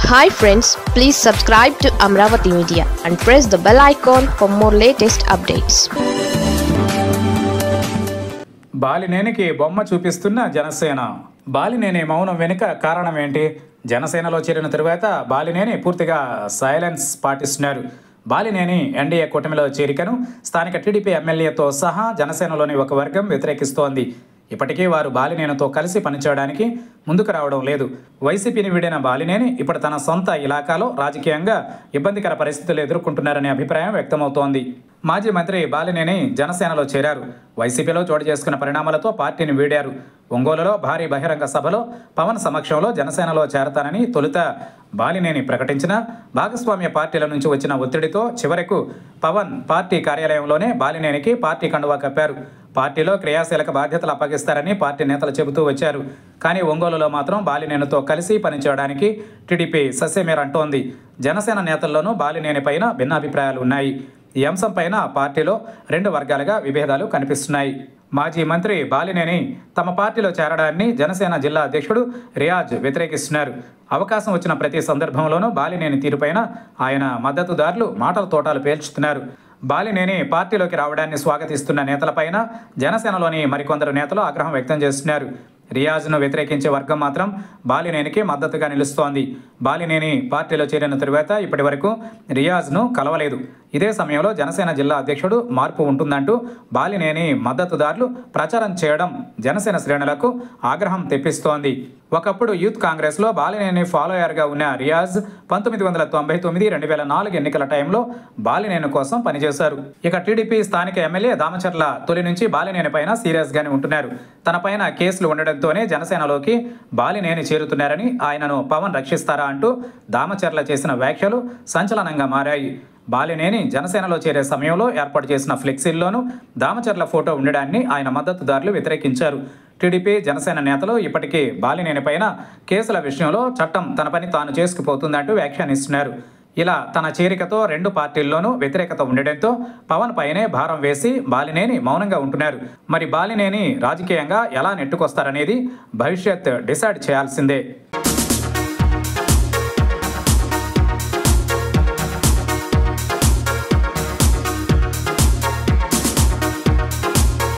hi friends please subscribe to Amaravati media and press the bell icon for more latest updates బాలినేనికి బొమ్మ చూపిస్తున్న జనసేన బాలినేని మౌనం వెనుక కారణం ఏంటి జనసేనలో చేరిన తరువాత బాలినేని పూర్తిగా సైలెన్స్ పాటిస్తున్నారు బాలినేని ఎన్డీఏ కూటమిలో చేరికను స్థానిక టీడీపీ ఎమ్మెల్యేతో సహా జనసేనలోని ఒక వర్గం వ్యతిరేకిస్తోంది ఇప్పటికీ వారు బాలినేనితో కలిసి పనిచేయడానికి ముందుకు రావడం లేదు వైసీపీని వీడిన బాలినేని ఇప్పుడు తన సొంత ఇలాకాలో రాజకీయంగా ఇబ్బందికర పరిస్థితులు ఎదుర్కొంటున్నారనే అభిప్రాయం వ్యక్తమవుతోంది మాజీ మంత్రి బాలినేని జనసేనలో చేరారు వైసీపీలో చోటు చేసుకున్న పరిణామాలతో పార్టీని వీడారు ఒంగోలులో భారీ బహిరంగ సభలో పవన్ సమక్షంలో జనసేనలో చేరతానని తొలుత బాలినేని ప్రకటించిన భాగస్వామ్య పార్టీల నుంచి వచ్చిన ఒత్తిడితో చివరకు పవన్ పార్టీ కార్యాలయంలోనే బాలినేనికి పార్టీ కండువా కప్పారు పార్టీలో క్రియాశీలక బాధ్యతలు అప్పగిస్తారని పార్టీ నేతలు చెబుతూ వచ్చారు కానీ ఒంగోలులో మాత్రం బాలినేనితో కలిసి పనిచేయడానికి టీడీపీ సస్యమేర్ అంటోంది జనసేన నేతల్లోనూ బాలినేని పైన భిన్నాభిప్రాయాలు ఉన్నాయి ఈ అంశంపైన పార్టీలో రెండు వర్గాలుగా విభేదాలు కనిపిస్తున్నాయి మాజీ మంత్రి బాలినేని తమ పార్టీలో చేరడాన్ని జనసేన జిల్లా అధ్యక్షుడు రియాజ్ వ్యతిరేకిస్తున్నారు అవకాశం వచ్చిన ప్రతి సందర్భంలోనూ బాలినేని తీరుపైన ఆయన మద్దతుదారులు మాటల తోటాలు పేల్చుతున్నారు బాలినేని పార్టీలోకి రావడాన్ని స్వాగతిస్తున్న నేతలపైన జనసేనలోని మరికొందరు నేతలు ఆగ్రహం వ్యక్తం చేస్తున్నారు రియాజ్ను వ్యతిరేకించే వర్గం మాత్రం బాలినేనికి మద్దతుగా నిలుస్తోంది బాలినేని పార్టీలో చేరిన తరువాత ఇప్పటి వరకు రియాజ్ను కలవలేదు ఇదే సమయంలో జనసేన జిల్లా అధ్యక్షుడు మార్పు ఉంటుందంటూ బాలినేని మద్దతుదారులు ప్రచారం చేయడం జనసేన శ్రేణులకు ఆగ్రహం తెప్పిస్తోంది ఒకప్పుడు యూత్ కాంగ్రెస్లో బాలినేని ఫాలోయర్గా ఉన్న రియాజ్ పంతొమ్మిది వందల తొంభై తొమ్మిది రెండు వేల నాలుగు ఎన్నికల టైంలో బాలినేని కోసం పనిచేశారు ఇక టీడీపీ స్థానిక ఎమ్మెల్యే దామచర్ల తొలి నుంచి బాలినేని పైన సీరియస్గానే ఉంటున్నారు తన పైన కేసులు ఉండడంతోనే జనసేనలోకి బాలినేని చేరుతున్నారని ఆయనను పవన్ రక్షిస్తారా అంటూ దామచర్ల చేసిన వ్యాఖ్యలు సంచలనంగా మారాయి బాలినేని జనసేనలో చేరే సమయంలో ఏర్పాటు చేసిన ఫ్లెక్సీల్లోనూ దామచర్ల ఫోటో ఉండడాన్ని ఆయన మద్దతుదారులు వ్యతిరేకించారు టీడీపీ జనసేన నేతలు ఇప్పటికీ బాలినేని పైన కేసుల విషయంలో చట్టం తన పని తాను చేసుకుపోతుందంటూ వ్యాఖ్యానిస్తున్నారు ఇలా తన చేరికతో రెండు పార్టీల్లోనూ వ్యతిరేకత ఉండడంతో పవన్ పైనే భారం వేసి బాలినేని మౌనంగా ఉంటున్నారు మరి బాలినేని రాజకీయంగా ఎలా నెట్టుకొస్తారనేది భవిష్యత్ డిసైడ్ చేయాల్సిందే